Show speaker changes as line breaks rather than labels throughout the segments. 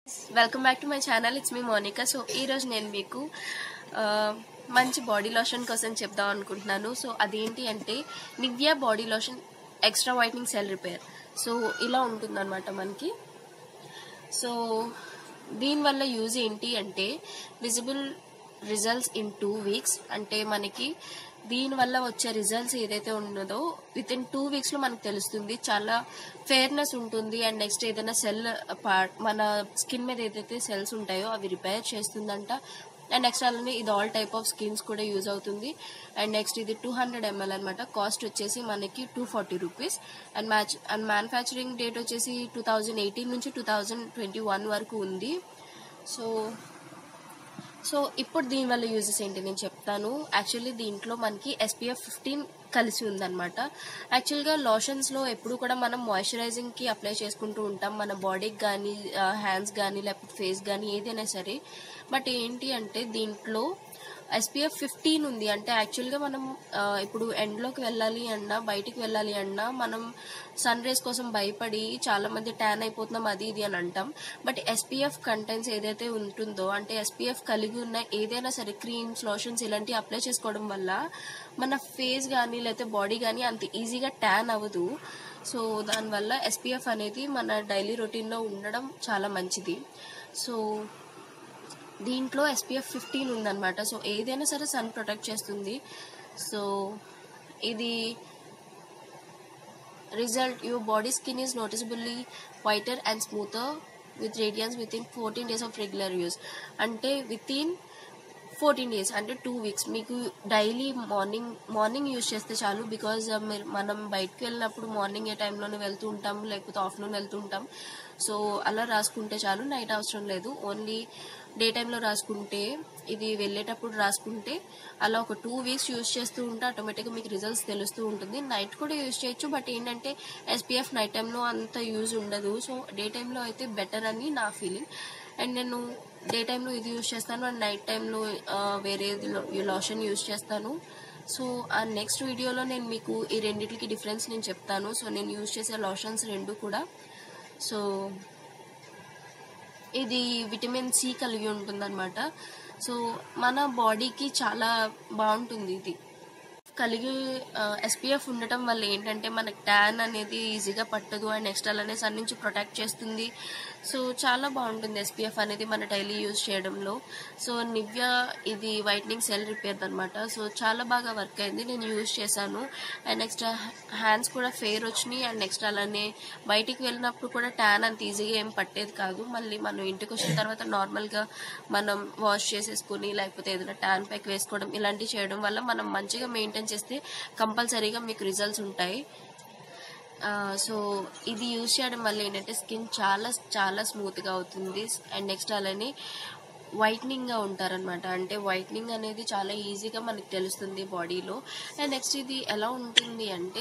welcome back to my channel it's me Monica so ఈ రోజు నేను మీకు ఆ, మంచి బాడీ లోషన్ కోసం చెప్దాం అనుకుంటున్నాను సో అదేంటి అంటే Nivea body lotion extra whitening cell repair so ఇలా ఉంటుందన్నమాట మనకి సో దీనివల్ల యూజ్ ఏంటి అంటే visible results in two weeks అంటే మనకి దీనివల్ల వచ్చే రిజల్ట్స్ ఏదైతే ఉన్నదో విత్ ఇన్ టూ వీక్స్ లో మనకు తెలుస్తుంది చాలా ఫేర్నెస్ ఉంటుంది అండ్ నెక్స్ట్ ఏదైనా సెల్ పార్ట్ మన స్కిన్ మీద ఏదైతే సెల్స్ ఉంటాయో అవి రిపేర్ చేస్తుందంట అండ్ నెక్స్ట్ అలానే ఇది ఆల్ టైప్ ఆఫ్ స్కిన్స్ కూడా యూజ్ అవుతుంది అండ్ నెక్స్ట్ ఇది టూ హండ్రెడ్ ఎంఎల్ అనమాట కాస్ట్ వచ్చేసి మనకి two forty rupees and match and manufacturing date వచ్చేసి టూ థౌజండ్ ఎయిటీన్ నుంచి టూ థౌజండ్ ట్వంటీ వన్ వరకు ఉంది సో సో ఇప్పుడు దీనివల్ల యూజెస్ ఏంటి నేను చెప్తాను యాక్చువల్లీ దీంట్లో మనకి ఎస్పీఎఫ్ ఫిఫ్టీన్ కలిసి ఉందన్నమాట యాక్చువల్గా లోషన్స్లో ఎప్పుడు కూడా మనం మాయిశ్చరైజింగ్కి అప్లై చేసుకుంటూ ఉంటాం మన బాడీకి కానీ హ్యాండ్స్ కానీ లేకపోతే ఫేస్ కానీ ఏదైనా సరే బట్ ఏంటి అంటే దీంట్లో ఎస్పీఎఫ్ ఫిఫ్టీన్ ఉంది అంటే యాక్చువల్గా మనం ఆ, ఇప్పుడు ఎండ్లోకి వెళ్ళాలి అన్నా బయటికి వెళ్ళాలి అన్నా మనం సన్ రేస్ కోసం భయపడి చాలా మంది ట్యాన్ అయిపోతున్నాం అది ఇది అని అంటాం బట్ ఎస్పీఎఫ్ కంటెంట్స్ ఏదైతే ఉంటుందో అంటే ఎస్పీఎఫ్ కలిగి ఉన్న ఏదైనా సరే క్రీమ్స్ లోషన్స్ ఇలాంటివి అప్లై చేసుకోవడం వల్ల మన ఫేస్ కానీ లేకపోతే బాడీ కానీ అంత ఈజీగా ట్యాన్ అవ్వదు సో దానివల్ల ఎస్పీఎఫ్ అనేది మన డైలీ రొటీన్లో ఉండడం చాలా మంచిది సో దీంట్లో ఎస్పీఎఫ్ ఫిఫ్టీన్ ఉందన్నమాట సో ఏదైనా సరే సన్ ప్రొటెక్ట్ చేస్తుంది సో ఇది result your body skin is noticeably whiter and smoother with radiance within fourteen days of regular use అంటే విత్ ఇన్ ఫోర్టీన్ డేస్ అంటే టూ వీక్స్ మీకు daily morning morning use చేస్తే చాలు because మీరు మనం బయటకు వెళ్ళినప్పుడు మార్నింగ్ ఏ టైంలోనే వెళ్తూ ఉంటాం లేకపోతే ఆఫ్టర్నూన్ వెళ్తూ ఉంటాం సో అలా రాసుకుంటే చాలు నైట్ అవసరం లేదు ఓన్లీ డే టైంలో రాసుకుంటే ఇది వెళ్ళేటప్పుడు రాసుకుంటే అలా ఒక టూ వీక్స్ యూజ్ చేస్తూ ఉంటే ఆటోమేటిక్గా మీకు రిజల్ట్స్ తెలుస్తూ ఉంటుంది నైట్ కూడా యూజ్ చేయొచ్చు బట్ ఏంటంటే ఎస్పీఎఫ్ నైట్ టైంలో అంత యూజ్ ఉండదు సో డే టైంలో అయితే బెటర్ అని నా ఫీలింగ్ అండ్ నేను డే టైంలో ఇది యూజ్ చేస్తాను అండ్ నైట్ టైంలో వేరే లోషన్ యూజ్ చేస్తాను సో ఆ నెక్స్ట్ వీడియోలో నేను మీకు ఈ రెండింటికి డిఫరెన్స్ నేను చెప్తాను సో నేను యూజ్ చేసే లోషన్స్ రెండు కూడా సో ఇది విటమిన్ సి కలిగి ఉంటుందన్నమాట సో మన బాడీకి చాలా బాగుంటుంది ఇది కలిగి ఎస్పీఎఫ్ ఉండటం వల్ల ఏంటంటే మనకి ట్యాన్ అనేది ఈజీగా పట్టదు అండ్ నెక్స్ట్ అలానే సన్ నుంచి ప్రొటెక్ట్ చేస్తుంది సో చాలా బాగుంటుంది ఎస్పీఎఫ్ అనేది మన డైలీ యూజ్ చేయడంలో సో నివ్యా ఇది వైట్నింగ్ సెల్ రిపేర్ అనమాట సో చాలా బాగా వర్క్ అయింది నేను యూజ్ చేశాను అండ్ నెక్స్ట్ హ్యాండ్స్ కూడా ఫెయిర్ వచ్చినాయి అండ్ నెక్స్ట్ అలానే బయటికి వెళ్ళినప్పుడు కూడా ట్యాన్ అంత ఈజీగా ఏం పట్టేది కాదు మళ్ళీ మనం ఇంటికి వచ్చిన తర్వాత నార్మల్గా మనం వాష్ చేసేసుకుని లేకపోతే ఏదైనా ట్యాన్ ప్యాక్ వేసుకోవడం ఇలాంటివి చేయడం వల్ల మనం మంచిగా మెయింటైన్ చేస్తే కంపల్సరీగా మీకు రిజల్ట్స్ ఉంటాయి ఆ, సో ఇది యూజ్ చేయడం వల్ల ఏంటంటే స్కిన్ చాలా చాలా స్మూత్గా అవుతుంది అండ్ నెక్స్ట్ అలానే వైట్నింగ్గా ఉంటారనమాట అంటే వైట్నింగ్ అనేది చాలా ఈజీగా మనకు తెలుస్తుంది బాడీలో అండ్ నెక్స్ట్ ఇది ఎలా ఉంటుంది అంటే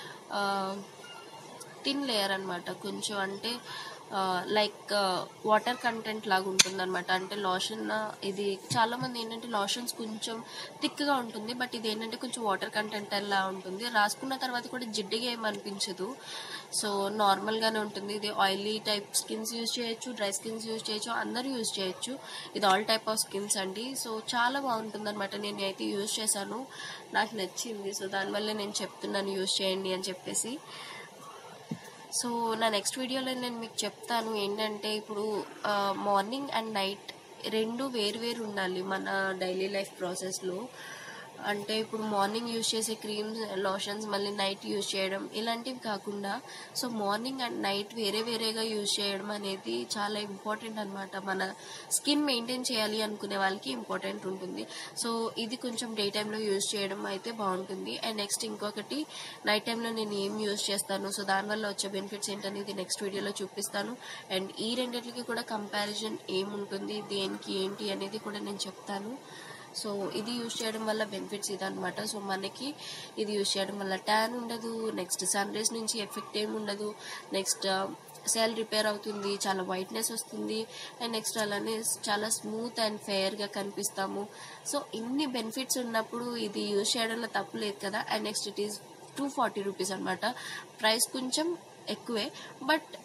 థిన్ లేయర్ అనమాట కొంచెం అంటే లైక్ వాటర్ కంటెంట్ లాగా ఉంటుంది అనమాట అంటే లోషన్ ఇది చాలా మంది ఏంటంటే లోషన్స్ కొంచెం థిక్గా ఉంటుంది బట్ ఇది ఏంటంటే కొంచెం వాటర్ కంటెంట్ అలా ఉంటుంది రాసుకున్న తర్వాత కూడా జిడ్డుగా ఏం అనిపించదు సో నార్మల్గానే ఉంటుంది ఇది ఆయిలీ టైప్ స్కిన్స్ యూజ్ చేయొచ్చు డ్రై స్కిన్స్ యూజ్ చేయొచ్చు అందరూ యూజ్ చేయొచ్చు ఇది ఆల్ టైప్ ఆఫ్ స్కిన్స్ అండి సో చాలా బాగుంటుంది అనమాట నేను అయితే యూజ్ చేశాను నాకు నచ్చింది సో దానివల్ల నేను చెప్తున్నాను యూజ్ చేయండి అని చెప్పేసి సో నా నెక్స్ట్ వీడియోలో నేను మీకు చెప్తాను ఏంటంటే ఇప్పుడు మార్నింగ్ అండ్ నైట్ రెండు వేరు వేరు ఉండాలి మన డైలీ లైఫ్ ప్రాసెస్లో అంటే ఇప్పుడు మార్నింగ్ యూజ్ చేసే క్రీమ్స్ లోషన్స్ మళ్ళీ నైట్ యూజ్ చేయడం ఇలాంటివి కాకుండా సో మార్నింగ్ అండ్ నైట్ వేరే వేరేగా యూజ్ చేయడం అనేది చాలా ఇంపార్టెంట్ అనమాట మన స్కిన్ మెయింటైన్ చేయాలి అనుకునే వాళ్ళకి ఇంపార్టెంట్ ఉంటుంది సో ఇది కొంచెం డే టైంలో యూజ్ చేయడం అయితే బాగుంటుంది అండ్ నెక్స్ట్ ఇంకొకటి నైట్ టైంలో నేను ఏం యూజ్ చేస్తాను సో దానివల్ల వచ్చే బెనిఫిట్స్ ఏంటనేది నెక్స్ట్ వీడియోలో చూపిస్తాను అండ్ ఈ రెండింటికి కూడా కంపారిజన్ ఏముంటుంది దేనికి ఏంటి అనేది కూడా నేను చెప్తాను సో ఇది యూజ్ చేయడం వల్ల బెనిఫిట్స్ ఇదనమాట సో మనకి ఇది యూజ్ చేయడం వల్ల ట్యాన్ ఉండదు నెక్స్ట్ సన్ రేస్ నుంచి ఎఫెక్ట్ ఏమి ఉండదు నెక్స్ట్ సెల్ రిపేర్ అవుతుంది చాలా వైట్నెస్ వస్తుంది అండ్ నెక్స్ట్ అలానే చాలా స్మూత్ అండ్ ఫెయిర్గా కనిపిస్తాము సో ఇన్ని బెనిఫిట్స్ ఉన్నప్పుడు ఇది యూజ్ చేయడంలో తప్పు లేదు కదా and next it is two forty rupees అనమాట ప్రైస్ కొంచెం ఎక్కువే బట్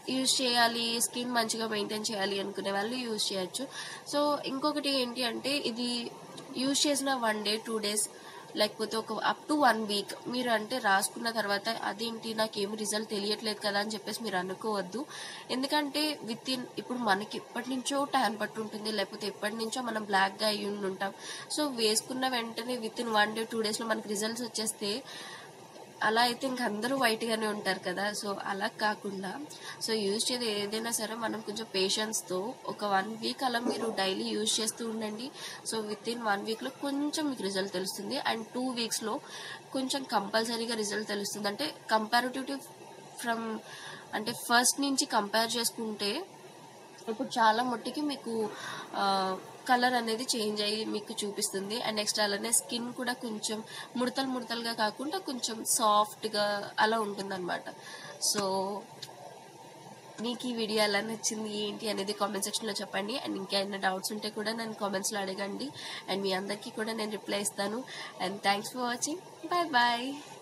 యూజ్ చేయాలి స్కిన్ మంచిగా మెయింటైన్ చేయాలి అనుకునే వాళ్ళు యూజ్ చేయొచ్చు సో ఇంకొకటి ఏంటి అంటే ఇది యూజ్ చేసిన వన్ డే టూ డేస్ లేకపోతే ఒక అప్ టు వన్ వీక్ మీరు అంటే రాసుకున్న తర్వాత అదేంటి నాకు ఏమి రిజల్ట్ తెలియట్లేదు కదా అని చెప్పేసి మీరు అనుకోవద్దు ఎందుకంటే విత్ ఇన్ ఇప్పుడు మనకి ఎప్పటి నుంచో ట్యాన్ పట్టు ఉంటుంది లేకపోతే ఎప్పటి నుంచో మనం బ్లాక్గా అయ్యి ఉండి ఉంటాం సో వేసుకున్న వెంటనే within one day two డేస్లో మనకి రిజల్ట్స్ వచ్చేస్తే అలా అయితే ఇంక అందరూ వైట్ గానే ఉంటారు కదా సో అలా కాకుండా సో యూజ్ చేసేది ఏదైనా సరే మనం కొంచెం పేషెన్స్ తో ఒక వన్ వీక్ అలా మీరు డైలీ యూజ్ చేస్తూ ఉండండి so within one week లో కొంచెం మీకు రిజల్ట్ తెలుస్తుంది అండ్ టూ వీక్స్ లో కొంచెం కంపల్సరీగా రిజల్ట్ తెలుస్తుంది అంటే కంపారిటివ్ ఫ్రమ్ అంటే ఫస్ట్ నుంచి కంపేర్ చేసుకుంటే ఇప్పుడు చాలా మట్టికి మీకు కలర్ అనేది చేంజ్ అయ్యి మీకు చూపిస్తుంది అండ్ నెక్స్ట్ అలానే స్కిన్ కూడా కొంచెం ముడతలు ముడతలుగా కాకుండా కొంచెం సాఫ్ట్గా అలా ఉంటుందన్నమాట సో మీకు ఈ వీడియో ఎలా నచ్చింది ఏంటి అనేది కామెంట్ సెక్షన్లో చెప్పండి అండ్ ఇంకేమైనా డౌట్స్ ఉంటే కూడా నన్ను కామెంట్స్లో అడగండి అండ్ మీ అందరికీ కూడా నేను రిప్లై ఇస్తాను and thanks for watching bye bye